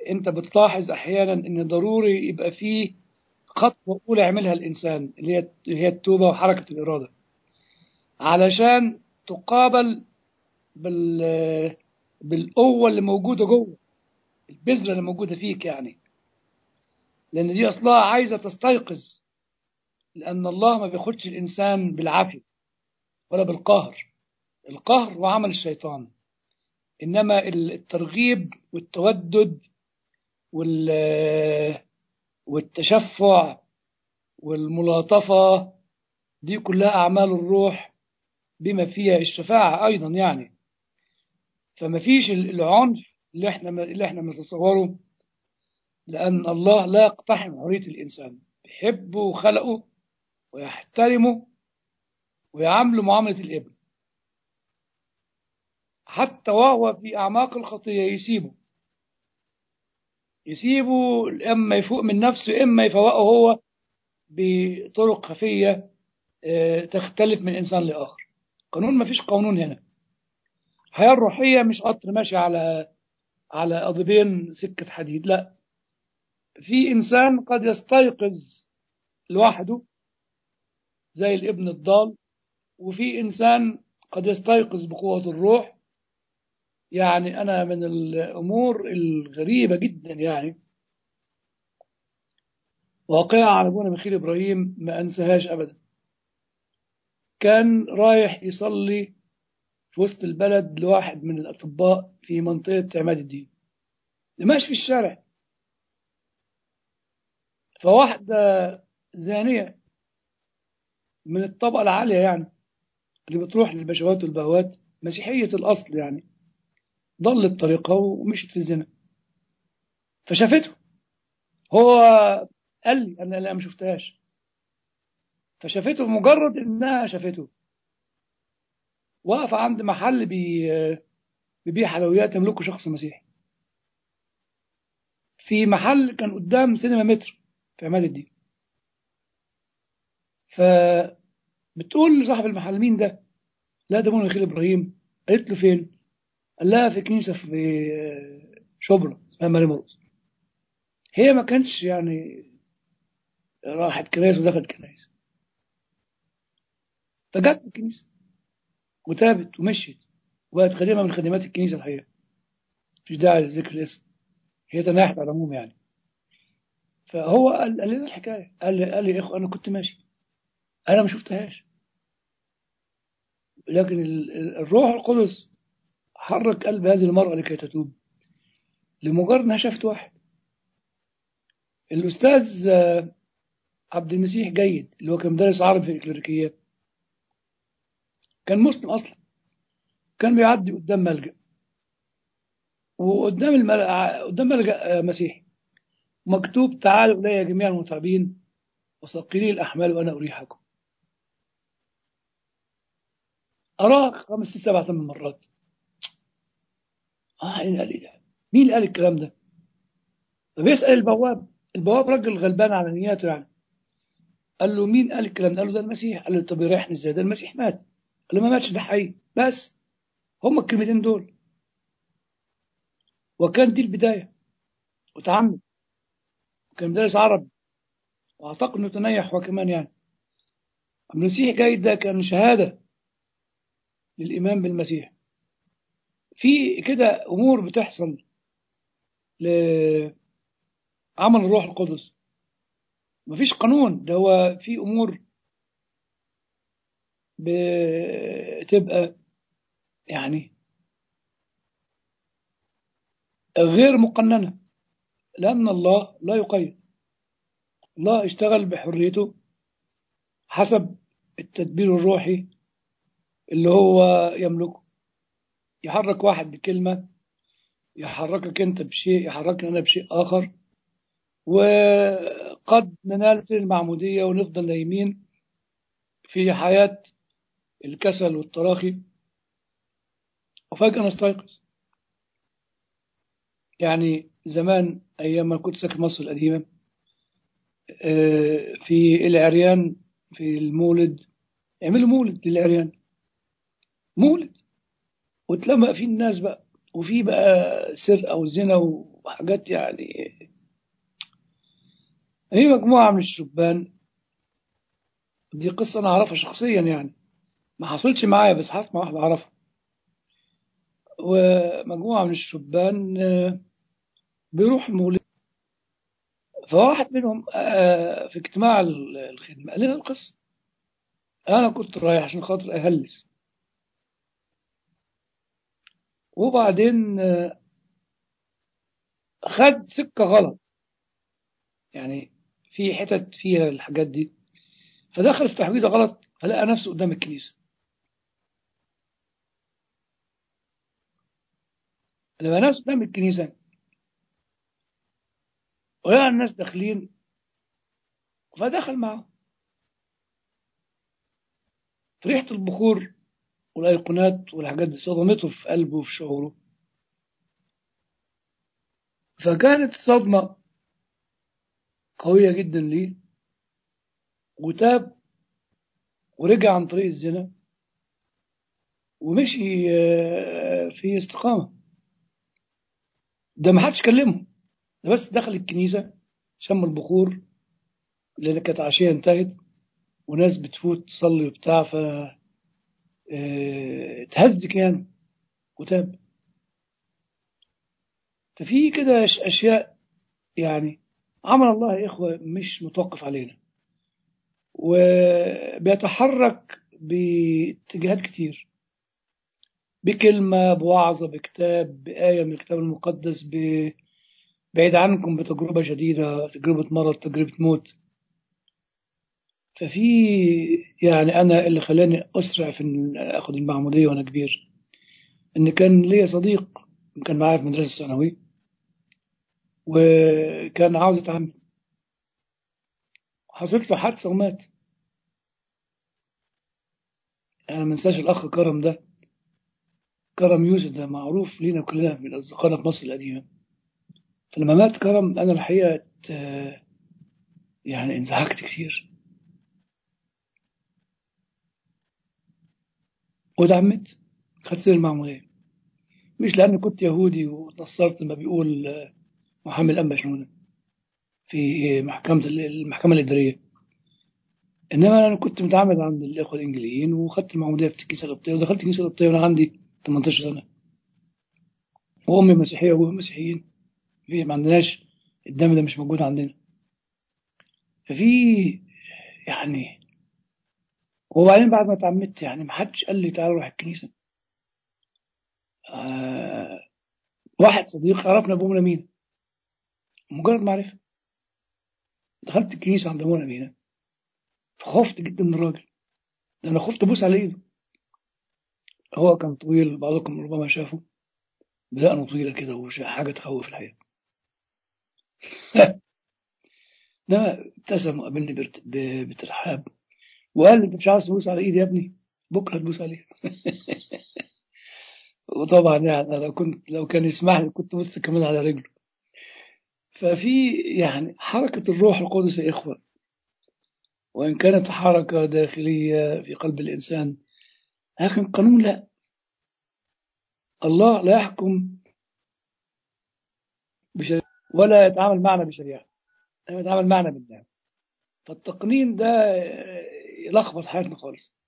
انت بتلاحظ احيانا ان ضروري يبقى فيه خطوة أولى يعملها الإنسان اللي هي هي التوبة وحركة الإرادة علشان تقابل بال بالقوة اللي موجودة جوه البذرة اللي موجودة فيك يعني لأن دي أصلها عايزة تستيقظ لأن الله ما بياخدش الإنسان بالعافية ولا بالقهر القهر وعمل الشيطان إنما الترغيب والتودد وال والتشفع والملاطفة دي كلها أعمال الروح بما فيها الشفاعة أيضا يعني فما فيش العنف اللي احنا اللي احنا بنتصوره لأن الله لا يقتحم حرية الإنسان يحبه وخلقه ويحترمه ويعامله معاملة الابن حتى وهو في أعماق الخطية يسيبه يسيبه إما يفوق من نفسه إما يفوقه هو بطرق خفية تختلف من إنسان لآخر قانون ما فيش قانون هنا الحياة الروحية مش قطر ماشي على على قضيبين سكة حديد لا في إنسان قد يستيقظ لوحده زي الابن الضال وفي إنسان قد يستيقظ بقوة الروح يعني أنا من الأمور الغريبة جدا يعني واقعة على أبونا مخيل إبراهيم ما أنساهاش أبدا كان رايح يصلي في وسط البلد لواحد من الأطباء في منطقة عماد الدين ماشي في الشارع فواحدة زانية من الطبقة العالية يعني اللي بتروح للبشوات والبهوات مسيحية الأصل يعني ضلت طريقها ومشت في الزنا فشافته هو قال لي أنا لا ما شفتهاش فشافته مجرد إنها شافته وقف عند محل بي بيبيع حلويات يملكه شخص مسيحي في محل كان قدام سينما متر في عماد الدين فبتقول لصاحب المحل مين ده؟ لا ده منى خيل ابراهيم قالت له فين؟ قال لها في كنيسه في شبرا اسمها ماري مرقس هي ما كانش يعني راحت كنايس ودخلت كنايس فجت الكنيسه وتابت ومشيت وبقت خادمه من خدمات الكنيسه الحقيقه مفيش داعي لذكر الاسم هي تناحت على العموم يعني فهو قال, قال لنا الحكايه قال لي قال لي يا اخو انا كنت ماشي انا ما شفتهاش لكن الروح القدس حرك قلب هذه المرأة لكي تتوب لمجرد انها شافت واحد الأستاذ عبد المسيح جيد اللي هو كان مدرس عربي في الكليريكيات كان مسلم أصلا كان بيعدي قدام ملجأ وقدام الملجأ قدام ملجأ مسيحي مكتوب تعالوا إلي يا جميع المتعبين وثقلي الأحمال وأنا أريحكم أراه خمس ست سبع ثمان مرات آه إيه قال لي ده مين اللي قال الكلام ده فبيسأل البواب البواب راجل غلبان على نياته يعني قال له مين قال الكلام ده قال له ده المسيح قال له طب يريحني ازاي ده المسيح مات قال له ما ماتش ده حي بس هم الكلمتين دول وكان دي البداية وتعمد وكان مدرس عربي واعتقد انه تنيح هو كمان يعني المسيح جاي ده كان شهادة للإيمان بالمسيح في كده أمور بتحصل لعمل الروح القدس مفيش قانون ده هو في أمور بتبقى يعني غير مقننة لأن الله لا يقيد الله اشتغل بحريته حسب التدبير الروحي اللي هو يملكه يحرك واحد بكلمة يحركك أنت بشيء يحركني أنا بشيء آخر وقد ننال سر المعمودية ونفضل نايمين في حياة الكسل والتراخي وفجأة نستيقظ يعني زمان أيام ما كنت ساكن مصر القديمة في العريان في المولد يعملوا مولد للعريان مولد وتلمق فيه الناس بقى وفي بقى سرقة وزنا وحاجات يعني هي مجموعة من الشبان دي قصة أنا أعرفها شخصيا يعني ما حصلش معايا بس حصل مع واحد أعرفها ومجموعة من الشبان آه، بيروح المولد فواحد منهم آه، في اجتماع ال- الخدمة قال لنا القصة أنا كنت رايح عشان خاطر أهلس وبعدين آه، خد سكة غلط يعني في حتت فيها الحاجات دي فدخل في تحويضة غلط فلقى نفسه قدام الكنيسة لما نفسه قدام الكنيسة ولقى الناس داخلين فدخل معه ريحة البخور والأيقونات والحاجات دي صدمته في قلبه وفي شعوره فكانت صدمة قوية جدا ليه وتاب ورجع عن طريق الزنا ومشي آه، في استقامة ده ما حدش كلمه ده بس دخل الكنيسة شم البخور لأن كانت عشية انتهت وناس بتفوت تصلي وبتاع ف آه، اتهز كيانه وتاب ففي كده أش- أشياء يعني عمل الله يا إخوة مش متوقف علينا وبيتحرك باتجاهات كتير بكلمة بوعظة بكتاب بآية من الكتاب المقدس ب... بعيد عنكم بتجربة شديدة تجربة مرض تجربة موت ففي يعني أنا اللي خلاني أسرع في إن أخذ المعمودية وأنا كبير إن كان ليا صديق كان معايا في مدرسة ثانوي وكان عاوز يتعمد حصلت له حادثة ومات أنا ما انساش الأخ كرم ده كرم يوسف ده معروف لينا كلنا من أصدقائنا في مصر القديمة فلما مات كرم أنا الحقيقة آه، يعني انزعجت كتير واتعمدت خدت سير المعمودية مش لأن كنت يهودي واتنصرت ما بيقول آه، محمد الأنبا شنودة في محكمة المحكمة الإدارية إنما أنا كنت متعمد عند الإخوة الإنجليين وخدت المعمودية في الكنيسة القبطية ودخلت الكنيسة القبطية وأنا عندي 18 سنة وأمي مسيحية وأبوي مسيحيين في ما عندناش الدم ده مش موجود عندنا ففي يعني وبعدين بعد ما اتعمدت يعني ما حدش قال لي تعالى روح الكنيسة آه واحد صديق عرفنا ابونا مين مجرد معرفة دخلت الكنيسة عند ابونا مين فخفت جدا من الراجل ده انا خفت ابوس على ايده هو كان طويل بعضكم ربما شافه بدقنه طويلة كده وحاجة تخوف الحقيقة ده ابتسم وقابلني بارت- ب- بترحاب وقال لي انت مش عاوز تبوس على ايدي يا ابني بكره تبوس عليها وطبعا يعني أنا لو كنت لو كان يسمح لي كنت بص كمان على رجله ففي يعني حركة الروح القدس يا إخوة وإن كانت حركة داخلية في قلب الإنسان لكن قانون لا الله لا يحكم بشريعة ولا يتعامل معنا بشريعة إنما يتعامل معنا بالله فالتقنين ده يلخبط حياتنا خالص